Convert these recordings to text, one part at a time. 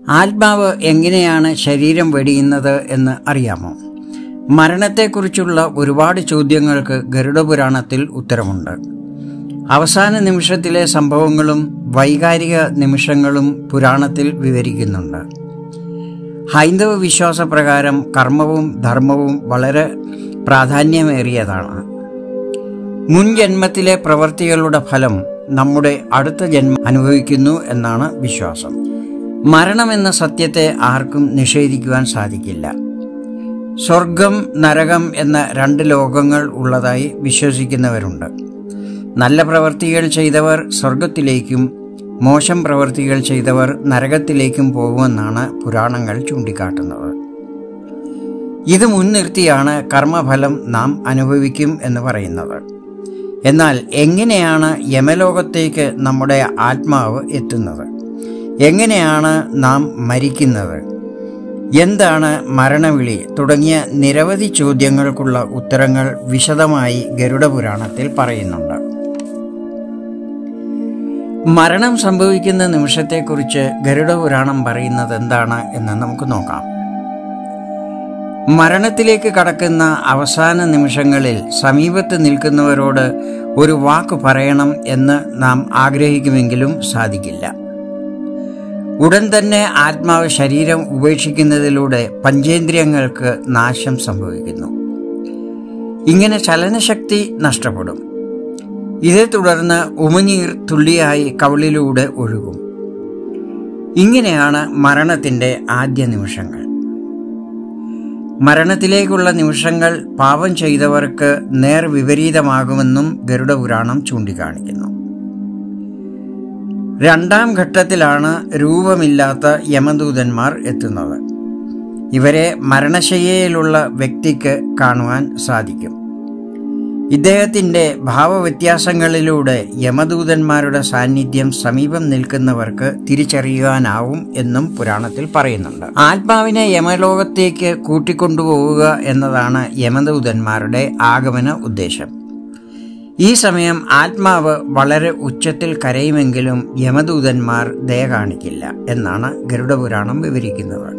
ആത്മാവ് എങ്ങനെയാണ് ശരീരം വെടിയുന്നത് എന്ന് അറിയാമോ മരണത്തെക്കുറിച്ചുള്ള ഒരുപാട് ചോദ്യങ്ങൾക്ക് ഗരുഡപുരാണത്തിൽ ഉത്തരമുണ്ട് അവസാന നിമിഷത്തിലെ സംഭവങ്ങളും വൈകാരിക നിമിഷങ്ങളും പുരാണത്തിൽ വിവരിക്കുന്നുണ്ട് ഹൈന്ദവ വിശ്വാസപ്രകാരം കർമ്മവും ധർമ്മവും വളരെ പ്രാധാന്യമേറിയതാണ് മുൻ ജന്മത്തിലെ പ്രവൃത്തികളുടെ ഫലം നമ്മുടെ അടുത്ത ജന്മം അനുഭവിക്കുന്നു എന്നാണ് വിശ്വാസം മരണമെന്ന സത്യത്തെ ആർക്കും നിഷേധിക്കുവാൻ സാധിക്കില്ല സ്വർഗം നരകം എന്ന രണ്ട് ലോകങ്ങൾ ഉള്ളതായി വിശ്വസിക്കുന്നവരുണ്ട് നല്ല പ്രവൃത്തികൾ ചെയ്തവർ സ്വർഗത്തിലേക്കും മോശം പ്രവൃത്തികൾ ചെയ്തവർ നരകത്തിലേക്കും പോകുമെന്നാണ് പുരാണങ്ങൾ ചൂണ്ടിക്കാട്ടുന്നത് ഇത് മുൻനിർത്തിയാണ് കർമ്മഫലം നാം അനുഭവിക്കും എന്ന് പറയുന്നത് എന്നാൽ എങ്ങനെയാണ് യമലോകത്തേക്ക് നമ്മുടെ ആത്മാവ് എത്തുന്നത് എങ്ങനെയാണ് നാം മരിക്കുന്നത് എന്താണ് മരണവിളി തുടങ്ങിയ നിരവധി ചോദ്യങ്ങൾക്കുള്ള ഉത്തരങ്ങൾ വിശദമായി ഗരുഡപുരാണത്തിൽ പറയുന്നുണ്ട് മരണം സംഭവിക്കുന്ന നിമിഷത്തെക്കുറിച്ച് ഗരുഡപുരാണം പറയുന്നത് എന്താണ് എന്ന് നമുക്ക് നോക്കാം മരണത്തിലേക്ക് കടക്കുന്ന അവസാന നിമിഷങ്ങളിൽ സമീപത്ത് നിൽക്കുന്നവരോട് ഒരു വാക്ക് പറയണം എന്ന് നാം ആഗ്രഹിക്കുമെങ്കിലും സാധിക്കില്ല ഉടൻ തന്നെ ആത്മാവ് ശരീരം ഉപേക്ഷിക്കുന്നതിലൂടെ പഞ്ചേന്ദ്രിയങ്ങൾക്ക് നാശം സംഭവിക്കുന്നു ഇങ്ങനെ ചലനശക്തി നഷ്ടപ്പെടും ഇതേ തുടർന്ന് ഉമിനീർ തുള്ളിയായി കവിളിലൂടെ ഒഴുകും ഇങ്ങനെയാണ് മരണത്തിൻ്റെ ആദ്യ നിമിഷങ്ങൾ മരണത്തിലേക്കുള്ള നിമിഷങ്ങൾ പാപം ചെയ്തവർക്ക് നേർ വിപരീതമാകുമെന്നും ഗരുഡപുരാണം ചൂണ്ടിക്കാണിക്കുന്നു രണ്ടാം ഘട്ടത്തിലാണ് രൂപമില്ലാത്ത യമദൂതന്മാർ എത്തുന്നത് ഇവരെ മരണശയ്യയിലുള്ള വ്യക്തിക്ക് കാണുവാൻ സാധിക്കും ഇദ്ദേഹത്തിൻ്റെ ഭാവവ്യത്യാസങ്ങളിലൂടെ യമദൂതന്മാരുടെ സാന്നിധ്യം സമീപം നിൽക്കുന്നവർക്ക് തിരിച്ചറിയുവാനാവും എന്നും പുരാണത്തിൽ പറയുന്നുണ്ട് ആത്മാവിനെ യമലോകത്തേക്ക് കൂട്ടിക്കൊണ്ടുപോവുക എന്നതാണ് യമദൂതന്മാരുടെ ആഗമന ഉദ്ദേശം ഈ സമയം ആത്മാവ് വളരെ ഉച്ചത്തിൽ കരയുമെങ്കിലും യമദൂതന്മാർ ദയ കാണിക്കില്ല എന്നാണ് ഗരുഡപുരാണം വിവരിക്കുന്നത്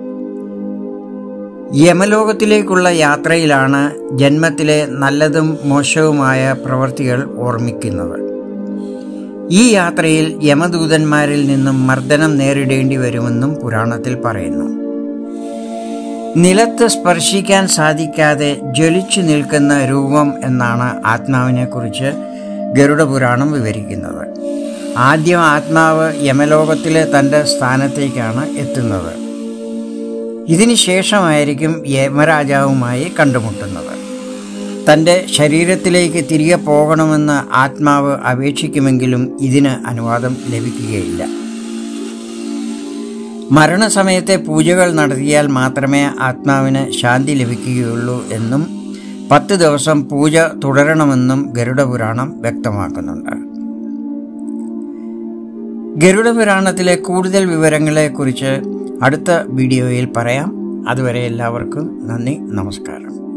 യമലോകത്തിലേക്കുള്ള യാത്രയിലാണ് ജന്മത്തിലെ നല്ലതും മോശവുമായ പ്രവൃത്തികൾ ഓർമ്മിക്കുന്നത് ഈ യാത്രയിൽ യമദൂതന്മാരിൽ നിന്നും മർദ്ദനം നേരിടേണ്ടി വരുമെന്നും പുരാണത്തിൽ പറയുന്നു നിലത്ത് സ്പർശിക്കാൻ സാധിക്കാതെ ജ്വലിച്ചു നിൽക്കുന്ന രൂപം എന്നാണ് ആത്മാവിനെക്കുറിച്ച് ഗരുഡപുരാണം വിവരിക്കുന്നത് ആദ്യം ആത്മാവ് യമലോകത്തിലെ തൻ്റെ സ്ഥാനത്തേക്കാണ് എത്തുന്നത് ഇതിനു ശേഷമായിരിക്കും യമരാജാവുമായി കണ്ടുമുട്ടുന്നത് തൻ്റെ ശരീരത്തിലേക്ക് തിരികെ പോകണമെന്ന് ആത്മാവ് അപേക്ഷിക്കുമെങ്കിലും ഇതിന് അനുവാദം ലഭിക്കുകയില്ല മരണസമയത്തെ പൂജകൾ നടത്തിയാൽ മാത്രമേ ആത്മാവിന് ശാന്തി ലഭിക്കുകയുള്ളൂ എന്നും പത്ത് ദിവസം പൂജ തുടരണമെന്നും ഗരുഡപുരാണം വ്യക്തമാക്കുന്നുണ്ട് ഗരുഡപുരാണത്തിലെ കൂടുതൽ വിവരങ്ങളെക്കുറിച്ച് അടുത്ത വീഡിയോയിൽ പറയാം അതുവരെ എല്ലാവർക്കും നന്ദി നമസ്കാരം